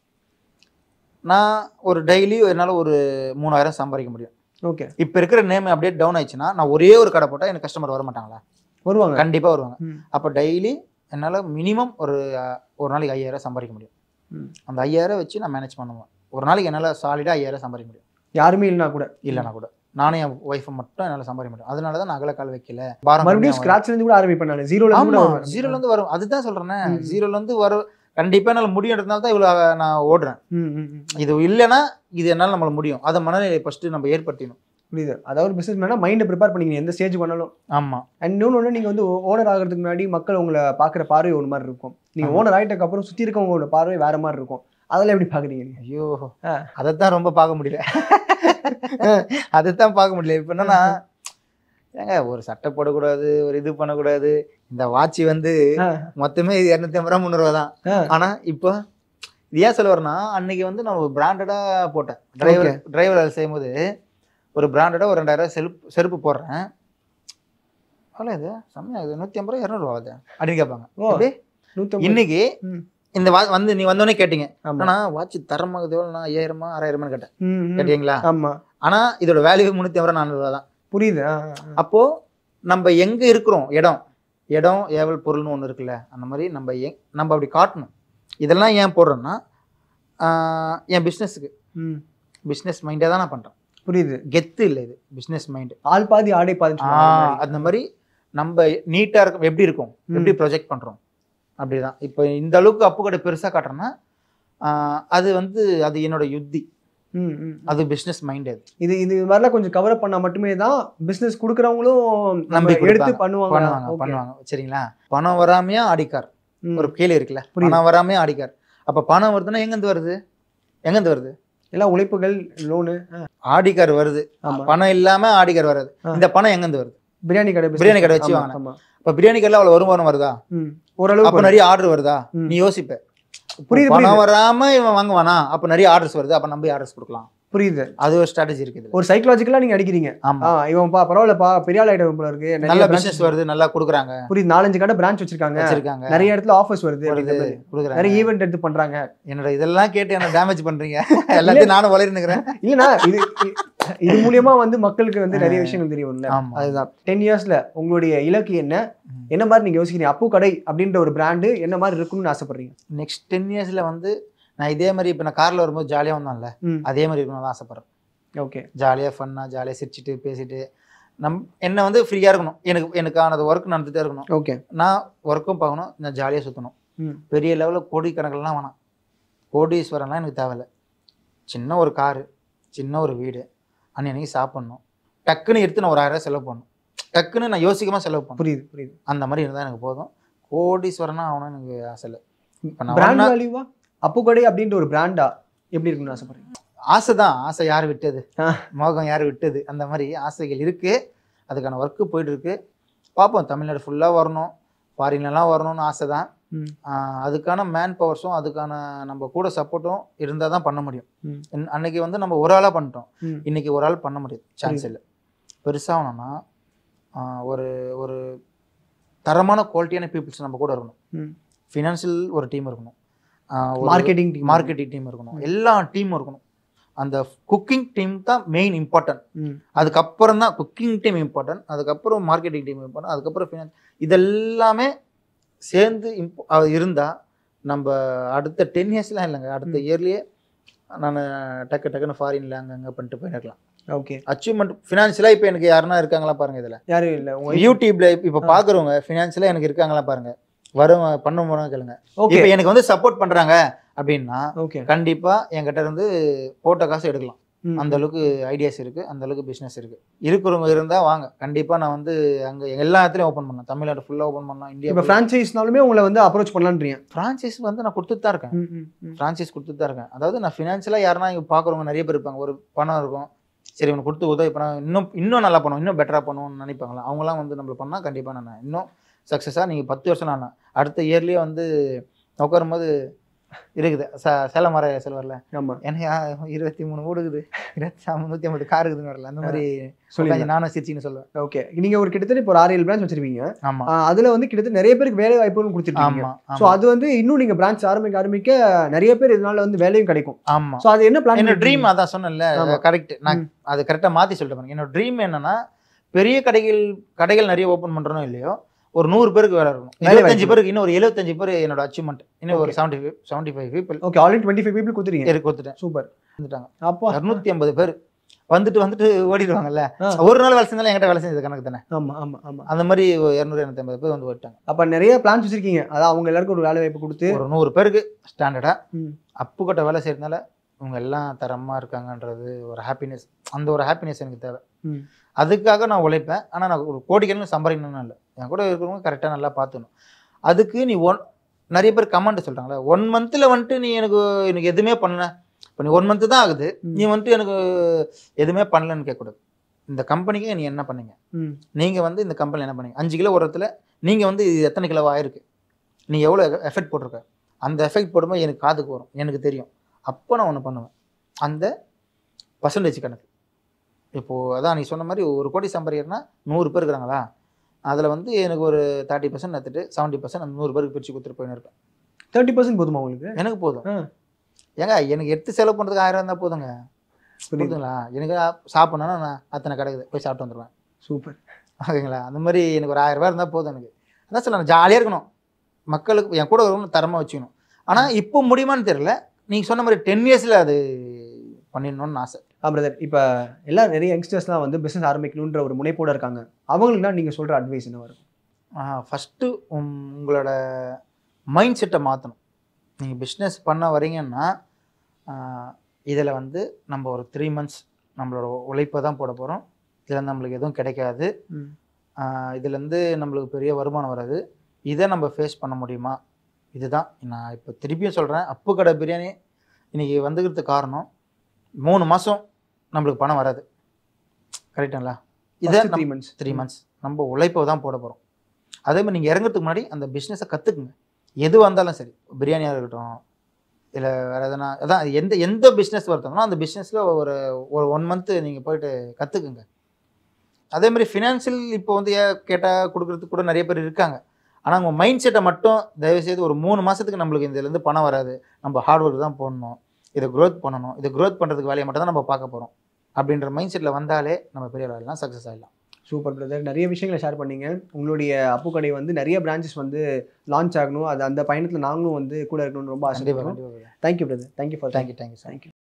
நான் ஒரு டெய்லி என்னால் ஒரு மூணாயிரம் சம்பாதிக்க முடியும் ஓகே இப்போ இருக்கிற நேம் அப்படியே டவுன் ஆயிடுச்சுன்னா நான் ஒரே ஒரு கடை போட்டால் எனக்கு கஸ்டமர் வர மாட்டாங்களா வருவாங்க கண்டிப்பாக வருவாங்க ம். அப்போ டெய்லி என்னால் மினிமம் ஒரு அஹ், ஒரு நாளைக்கு ஐயாயிரம் சம்பாதிக்க முடியும் ம். அந்த ஐயாயிரம் வச்சு நான் மேனேஜ் பண்ணுவேன் ஒரு நாளைக்கு என்னால் சாலிடாக ஐயாயிரம் சம்பாதிக்க முடியும் யாருமே இல்லைனா கூட இல்லைனா கூட நானும் என் ஒய்ஃபை மட்டும் என்னால் சம்பாதிக்க முடியும் அதனால தான் நான் அகலக்கால் வைக்கல பாரம் மறுபடியும் கம்மியா வரும். ஸ்கிராச்ல இருந்து கூட ஆரம்பிப்பேன் நான் ஜீரோல இருந்து கூட ஆமா வருவேன். ஜீரோல இருந்து வரும் அதுதான் சொல்றேனே ம். ஜீரோல இருந்து வரும் கண்டிப்பா என்னால முடியுன்றதுனால தான் இவ்வளவு நான் ஓடுறேன் ம், ம், ம். இது இல்லைன்னா இது என்னால நம்மள முடியும் அதை மனநிலை ஃபர்ஸ்ட் நம்ம ஏற்படுத்திக்கணும் புரியுது அதாவது பிசினஸ் மேனா மைண்டை ப்ரிப்பேர் பண்ணிக்கணும் எந்த ஸ்டேஜ் பண்ணாலும் ஆமா அண்ட் இன்னொன்று ஒன்று நீங்கள் வந்து ஓனர் ஆகிறதுக்கு முன்னாடி மக்கள் உங்களை பார்க்குற பார்வை ஒரு மாதிரி இருக்கும் நீங்கள் ஆமா. ஓனர் ஆகிட்டக்கு அப்புறம் சுற்றி இருக்கவங்களோட பார்வை வேற மாதிரி இருக்கும் அதெல்லாம் எப்படி பார்க்குறீங்க நீங்க ஐயோ ஆ. அதைத்தான் ரொம்ப பார்க்க முடியல அதைத்தான் பார்க்க முடியல இப்போ என்னன்னா ஏங்க ஒரு சட்டை போடக்கூடாது ஒரு இது பண்ணக்கூடாது இந்த வாட்ச் வந்து ஆ. மொத்தமே இது இரநூத்தி ஐம்பது ரூபா முந்நூறுவா தான் ஆ. ஆனா இப்போ இது ஏன் சொல்ல வரேன்னா அன்னைக்கு வந்து நான் பிராண்டடா போட்டேன் டிரைவர் டிரைவர் வேலை செய்யும்போது ஒரு பிராண்டடா ஒரு ரெண்டாயிரம் செருப்பு செருப்பு போடுறேன் அவ்வளோ இது செம்மையா இது நூற்றி ஐம்பது ரூபா இரநூறுவா அது அப்படின்னு கேட்பாங்க ஓ எப்படி நூற்றம்பது இன்னைக்கு ம். இந்த வா வந்து நீ வந்தோடனே கேட்டீங்க ஆமா ஆனா வாட்ச் தரமாகுது எவ்வளோ நான் ஐயாயிரமா ஆறாயிரமான்னு கேட்டேன் ம், ம். கேட்டீங்களா ஆமா ஆனா இதோட வேல்யூ முந்நூற்றி ஐம்பது ரூபா நானூறுவா தான் புரியுது ஆ, ஆ, ஆ. அப்போ நம்ம எங்க இருக்கிறோம் இடம் இடம் ஏவல் பொருள்னு ஒன்று இருக்குல்ல அந்த மாதிரி நம்ம எங் நம்ம அப்படி காட்டணும் இதெல்லாம் ஏன் போடுறோன்னா ஆஹ் என் பிஸ்னஸுக்கு ம் பிஸ்னஸ் மைண்டே தான் நான் பண்ணுறேன் புரியுது கெத்து இல்லை இது பிஸ்னஸ் மைண்டு ஆள் பாதி ஆடை பாதி அந்த மாதிரி நம்ம நீட்டாக இருக்கும் எப்படி இருக்கும் எப்படி ப்ரொஜெக்ட் பண்ணுறோம் அப்படிதான் இப்போ இந்த அளவுக்கு அப்பு கடை பெருசாக காட்டுறேன்னா ஆஹ் அது வந்து அது என்னோட யுத்தி ம் ம் அது பிஸ்னஸ் மைண்ட் அது இது இது மாதிரிலாம் கொஞ்சம் கவர் அப் பண்ணா மட்டுமே தான் பிசினஸ் கொடுக்குறவங்களும் நம்ம நம்பி எடுத்து கொடுப்பாங்க. பண்ணுவாங்க பண்ணுவாங்க Okay. பண்ணுவாங்க சரிங்களா பணம் வராமையா ஆடிக்கார் ம். ஒரு கேள்வி இருக்குல்ல புரியுது. பணம் வராமையா ஆடிக்கார் அப்ப பணம் வருதுன்னா எங்கேருந்து வருது எங்கேருந்து வருது எல்லாம் உழைப்புகள் லோனு ஆடிக்கார் வருது ஆமா பணம் இல்லாம ஆடிக்கார் வருது ஆ. இந்த பணம் எங்கேருந்து வருது பிரியாணி கடை business. பிரியாணி கடை வச்சு ஆமா, வாங்கினேன். ஆமா இப்ப பிரியாணி கடையில் அவ்வளவு வருமானம் வருதா ம் ஓரளவுக்கு அப்ப நிறைய ஆர்டர் வருதா ம். நீ யோசிப்ப புரியுது, பணம் வராம இவன் வாங்குவானா அப்ப நிறைய ஆர்டர்ஸ் வருது அப்ப நம்பி ஆர்டர்ஸ் கொடுக்கலாம் புரியுது அது ஒரு ஸ்ட்ராட்டஜி இருக்குது ஒரு சைக்கலாஜிக்கலா நீங்க அடிக்கிறீங்க ஆமா ஆ இவன் பா பரவாயில்லப்பா பெரிய ஆள் ஆயிடம் போல இருக்கு நிறைய நல்ல branch பிசினஸ் வருது நல்லா கொடுக்குறாங்க புரியுது நாலஞ்சு கடை பிரான்ச் வச்சிருக்காங்க வச்சிருக்காங்க நிறைய இடத்துல ஆஃபர்ஸ் வருது வருது அப்படிங்கிற மாதிரி. கொடுக்குறாங்க நிறைய ஈவெண்ட் எடுத்து பண்றாங்க என்னோட இதெல்லாம் கேட்டு என்ன டேமேஜ் பண்றீங்க எல்லாத்தையும் நானும் வளர்ந்துக்கிறேன் இல்லனா இது இ- இது மூலியமா வந்து மக்களுக்கு வந்து நிறைய விஷயங்கள் தெரியும்ல ஆமா அதுதான் டென் இயர்ஸ்ல உங்களுடைய இலக்கு என்ன ம். என்ன மாதிரி நீங்க யோசிக்கிறீங்க அப்பு கடை அப்படின்ற ஒரு பிராண்டு என்ன மாதிரி இருக்கும்னு ஆசைப்படுறீங்க நெக்ஸ்ட் டென் இயர்ஸ்ல வந்து நான் இதே மாதிரி இப்போ நான் கார்ல வரும்போது ஜாலியா வந்தோம்ல ம் அதே மாதிரி இருக்கணும் தான் ஆசைப்படுறேன் ஓகே ஜாலியாக ஃபன்னாக ஜாலியாக சிரிச்சிட்டு பேசிட்டு நம் என்ன வந்து ஃப்ரீயாக இருக்கணும் எனக்கு எனக்கானது ஒர்க் நடந்துகிட்டே இருக்கணும் ஓகே நான் ஒர்க்கும் பார்க்கணும் நான் ஜாலியாக சுற்றணும் ம் பெரிய லெவலில் கோடி கணக்கில்லாம் வேணாம் கோடீஸ்வரன்லாம் எனக்கு தேவையில்ல சின்ன ஒரு காரு சின்ன ஒரு வீடு அன்னைக்கு சாப்பிட்ணும் டக்குன்னு எடுத்து நான் ஒரு ஆயிரம் ரூபாய் செலவு பண்ணணும் டக்குன்னு நான் யோசிக்காம செலவு பண்ணணும் புரியுது புரியுது அந்த மாதிரி இருந்தால் எனக்கு போதும் கோடீஸ்வரனா ஆகணும்னு எனக்கு ஆசை இல்லை இப்போ நான் பிராண்ட் ஒண்ணா- வேல்யூவா அப்பு கடை அப்படின்ற ஒரு பிராண்டா எப்படி இருக்கும்னு ஆசைப்படுறீங்க ஆசை தான் ஆசை யார் விட்டது ஆ. மோகம் யார் விட்டது அந்த மாதிரி ஆசைகள் இருக்கு அதுக்கான ஒர்க்கு போயிட்டு இருக்கு பார்ப்போம் தமிழ்நாடு ஃபுல்லாக வரணும் ஃபாரின்லலாம் வரணும்னு ஆசை தான் ம் ஆஹ் அதுக்கான மேன் பவர்ஸும் அதுக்கான நம்ம கூட சப்போர்ட்டும் இருந்தால் தான் பண்ண முடியும் ம். இன்- அன்னைக்கு வந்து நம்ம ஒரு ஆளாக பண்ணிட்டோம் ம் இன்னைக்கு ஒரு ஆள் பண்ண முடியாது சான்ஸ் இல்லை பெருசாகணும்னா ஒரு ஒரு தரமான குவாலிட்டியான பீப்புள்ஸ் நம்ம கூட இருக்கணும் ம் ஃபினான்ஷியல் ஒரு டீம் இருக்கணும் ஆஹ் ஒரு மார்க்கெட்டிங் டீம் மார்க்கெட்டிங் டீம் இருக்கணும் ம். எல்லா டீமும் இருக்கணும் அந்த குக்கிங் டீம் தான் மெயின் இம்பார்ட்டன்ட் ம் அதுக்கப்புறம் தான் குக்கிங் டீம் இம்பார்ட்டன்ட் அதுக்கப்புறம் மார்க்கெட்டிங் டீம் இம்பார்ட்டன்ட் அதுக்கப்புறம் ஃபினான்ஸ் இதெல்லாமே சேர்ந்து இம்ப் இருந்தால் நம்ம அடுத்த டென் இயர்ஸ்லாம் இல்லைங்க அடுத்த இயர்லேயே நான் டக்கு டக்குன்னு ஃபாரின்ல அங்கே அங்கே பண்ணிட்டு போயிருக்கலாம் ஓகே அச்சீவ்மெண்ட் ஃபினான்ஷியலாக இப்போ எனக்கு யாருன்னா இருக்காங்களா பாருங்க இதில் யாரும் இல்லை உங்க யூடியூப்ல இப்போ ஆ. பார்க்குறவங்க ஃபினான்ஷியலாக எனக்கு இருக்காங்களா பாருங்க வரும் பண்ண போகிறோம் கேளுங்க ஓகே இப்போ எனக்கு வந்து சப்போர்ட் பண்றாங்க அப்படின்னா ஓகே கண்டிப்பா என்கிட்ட இருந்து போட்ட காசு எடுக்கலாம் ம். அந்த அளவுக்கு ஐடியாஸ் இருக்கு அந்த அளவுக்கு பிசினஸ் இருக்கு இருக்கிறவங்க இருந்தா வாங்க கண்டிப்பா நான் வந்து அங்க எல்லா இடத்துலயும் ஓப்பன் பண்ணேன் தமிழ்நாடு ஃபுல்லா ஓப்பன் பண்ணலாம் இப்போ இந்தியா ஃப்ரான்ச்சைஸ்னாலுமே உங்களை வந்து அப்ரோச் பண்ணலான்றீங்க பிரான்சைஸ் வந்து நான் கொடுத்துட்டு தான் இருக்கேன் ம், ம், ம். ஃப்ரான்ச்சைஸ் கொடுத்துட்டு தான் இருக்கேன் அதாவது நான் ஃபினான்ஷியலாக யாருன்னா இங்கே பார்க்குறவங்க நிறைய பேர் இருப்பாங்க ஒரு பணம் இருக்கும் சரி இவனுக்கு கொடுத்து உதவி பண்ண இன்னும் இன்னும் நல்லா பண்ணுவோம் இன்னும் பெட்டராக பண்ணுவோம்னு நினைப்பாங்களா அவங்களாம் வந்து நம்மளுக்கு பண்ணால் கண்டிப்பாக நான் இன்னும் சக்ஸஸாக நீங்கள் பத்து வருஷம் நான் அடுத்த இயர்லேயே வந்து உட்காரும்போது இருக்குது ச சேலம் மர செல்வரில் ஆமா எனக்கு இருபத்தி மூணு வீடு இருக்குது இருபத்தி நூற்றி ஐம்பது கார் இருக்குதுன்னு வரல அந்த மாதிரி சொல்லுங்க உட்காந்து நானும் சிரிச்சின்னு சொல்லுவேன் ஓகே நீங்க ஒரு கிட்டத்தட்ட இப்போ ஒரு ஆறு ஏழு பிரான்ச் வச்சிருப்பீங்க ஆமாம் ஆஹ் அதுல வந்து கிட்டத்தட்ட நிறைய பேருக்கு வேலை வாய்ப்புகளும் கொடுத்துருக்கீங்க ஆமாம் ஸோ அது வந்து இன்னும் நீங்க பிரான்ச் ஆரம்பிக்க ஆரம்பிக்க நிறைய பேர் இதனால வந்து வேலையும் கிடைக்கும் ஆமாம் ஸோ அது என்ன பிளான் என்னோட ட்ரீம் அதான் சொன்னேன்ல ஆமா. கரெக்ட் நான் அது கரெக்டாக மாற்றி சொல்லிட்டு பாருங்க என்னோட ட்ரீம் என்னன்னா பெரிய கடைகள் கடைகள் நிறைய ஓப்பன் பண்ணுறனோ இல்லையோ ஒரு நூறு பேருக்கு வேலை இருக்கணும் வேலை இருபத்தஞ்சு வாய்ப்பு. பேருக்கு இன்னும் ஒரு எழுபத்தஞ்சு பேர் என்னோட அச்சீவ்மெண்ட் இன்னும் ஒரு Okay. Seventy five seventy five people okay already twenty five people கொடுத்துறீங்க இருக்கு கொடுத்துட்டேன் சூப்பர் வந்துட்டாங்க அப்பா இரநூத்தி ஐம்பது பேர் வந்துட்டு வந்துட்டு ஓடிடுவாங்கல்ல ஆ. ஒரு நாள் வேலை செஞ்சாலும் என்கிட்ட வேலை செஞ்சது கணக்கு தானே ஆமா ஆமா ஆமா அந்த மாதிரி இரநூறு இரநூத்தி ஐம்பது பேர் வந்து ஓடிட்டாங்க அப்ப நிறைய பிளான்ஸ் வச்சிருக்கீங்க அதான் அவங்க எல்லாருக்கும் ஒரு வேலை வாய்ப்பு கொடுத்து ஒரு நூறு பேருக்கு ஸ்டாண்டர்டாக ம். அப்புக்கட்ட வேலை செய்யறதுனால இவங்க எல்லாம் தரமா இருக்காங்கன்றது ஒரு ஹாப்பினஸ் அந்த ஒரு ஹாப்பினஸ் எனக்கு தேவை ம். அதுக்காக நான் உழைப்பேன் ஆனால் நான் ஒரு கோடிக்கணும் சம்பாதிக்கணும்னு இல்லை என் கூட இருக்கிறவங்க கரெக்டாக நல்லா பார்த்துக்கணும் அதுக்கு நீ ஒன் நிறைய பேர் கமெண்ட் சொல்கிறாங்களே ஒன் மந்த்தில் வந்துட்டு நீ எனக்கு எனக்கு எதுவுமே பண்ணல இப்போ நீ ஒன் மந்த்து தான் ஆகுது ம். நீ வந்துட்டு எனக்கு எதுவுமே பண்ணலன்னு கேட்கக்கூடாது இந்த கம்பெனிக்கு நீ என்ன பண்ணீங்க ம். நீங்கள் வந்து இந்த கம்பெனி என்ன பண்ணீங்க அஞ்சு கிலோ உரத்தில் நீங்கள் வந்து இது எத்தனை கிலோ ஆயிருக்கு நீ எவ்வளோ எஃபெக்ட் போட்டிருக்க அந்த எஃபெக்ட் போடும்போது எனக்கு காதுக்கு வரும் எனக்கு தெரியும் அப்போ நான் ஒன்று பண்ணுவேன் அந்த பர்சன்டேஜ் கணக்கு இப்போது அதான் நீ சொன்ன மாதிரி ஒரு கோடி சம்பாதிக்கிறேன்னா நூறு பேர் இருக்கிறாங்களா அதில் வந்து எனக்கு ஒரு தேர்ட்டி பர்சன்ட் எடுத்துட்டு செவன்ட்டி பர்சன்ட் அந்த நூறு பேருக்கு பிரித்து கொடுத்துட்டு போயின்னு இருப்பேன் தேர்ட்டி பர்சன்ட் போதுமா உங்களுக்கு எனக்கு போதும் ஆ. ஏங்க எனக்கு எடுத்து செலவு பண்ணுறதுக்கு ஆயிரம் இருந்தால் போதுங்க புரியுது புரியுதுங்களா எனக்கு சாப்பிட்ணுன்னா நான் அத்தனை கிடக்குது போய் சாப்பிட்டு வந்துடுவேன் சூப்பர் ஓகேங்களா அந்த மாதிரி எனக்கு ஒரு ஆயிரம் ரூபாய் இருந்தால் போதும் எனக்கு அதான் சொல்ல ஜாலியாக இருக்கணும் மக்களுக்கு என் கூட வரவங்க தரமாக வச்சுக்கணும் ஆனால் இப்போ முடியுமான்னு தெரியல நீங்கள் சொன்ன மாதிரி டென் இயர்ஸில் அது பண்ணிடணும்னு ஆசை ஆ பிரதர் இப்போ எல்லாம் நிறைய யங்ஸ்டர்ஸ்லாம் வந்து பிஸ்னஸ் ஆரம்பிக்கணுன்ற ஒரு முனைப்போட இருக்காங்க அவங்களுக்குலாம் நீங்கள் சொல்கிற அட்வைஸ் என்ன வரும் ஃபஸ்ட்டு உங்களோட மைண்ட் செட்டை மாற்றணும் நீங்கள் பிஸ்னஸ் பண்ண வரீங்கன்னா இதில் வந்து நம்ம ஒரு த்ரீ மந்த்ஸ் நம்மளோட உழைப்பை தான் போட போகிறோம் இதில் நம்மளுக்கு எதுவும் கிடைக்காது ம். ஆஹ் இதுலேருந்து நம்மளுக்கு பெரிய வருமானம் வராது இதை நம்ம ஃபேஸ் பண்ண முடியுமா இதுதான் நான் இப்போ திருப்பியும் சொல்கிறேன் அப்பு கடை பிரியாணி இன்னைக்கு வந்துக்கிறதுக்கு காரணம் மூணு மாதம் நம்மளுக்கு பணம் வராது கரெக்டுங்களா இதை த்ரீ மந்த்ஸ் த்ரீ மந்த்ஸ் நம்ம உழைப்பை தான் போட போகிறோம் அதே மாதிரி நீங்கள் இறங்குறதுக்கு முன்னாடி அந்த பிஸ்னஸை கற்றுக்குங்க எதுவாக இருந்தாலும் சரி பிரியாணியாக இருக்கட்டும் இல்லை வேறு எதனா அதான் எந்த எந்த பிஸ்னஸ் வருத்தாங்களோ அந்த பிஸ்னஸில் ஒரு ஒரு ஒன் மந்த்து நீங்கள் போயிட்டு கற்றுக்குங்க அதே மாதிரி ஃபினான்ஷியல் இப்போ வந்து கேட்டால் கொடுக்குறதுக்கு கூட நிறைய பேர் இருக்காங்க ஆனால் உங்கள் மைண்ட் செட்டை மட்டும் தயவுசெய்து ஒரு மூணு மாதத்துக்கு நம்மளுக்கு இதுலேருந்து பணம் வராது நம்ம ஹார்ட் ஒர்க் தான் போடணும் இதை க்ரோத் பண்ணணும் இதை க்ரோத் பண்ணுறதுக்கு வேலையை மட்டும் தான் நம்ம பார்க்க போகிறோம் அப்படின்ற மைண்ட் செட்டில் வந்தாலே நம்ம பெரிய வேலையெல்லாம் சக்ஸஸ் ஆகிடலாம் சூப்பர் பிரதர் நிறைய விஷயங்களை ஷேர் பண்ணீங்க உங்களுடைய அப்பு கடை வந்து நிறைய பிரான்ச்சஸ் வந்து லான்ச் ஆகணும் அது அந்த பயணத்தில் நாங்களும் வந்து கூட இருக்கணும்னு ரொம்ப கண்டிப்பாக ஆசைப்படுறோம் கண்டிப்பாக thank you brother thank you for thank you thank you sir thank you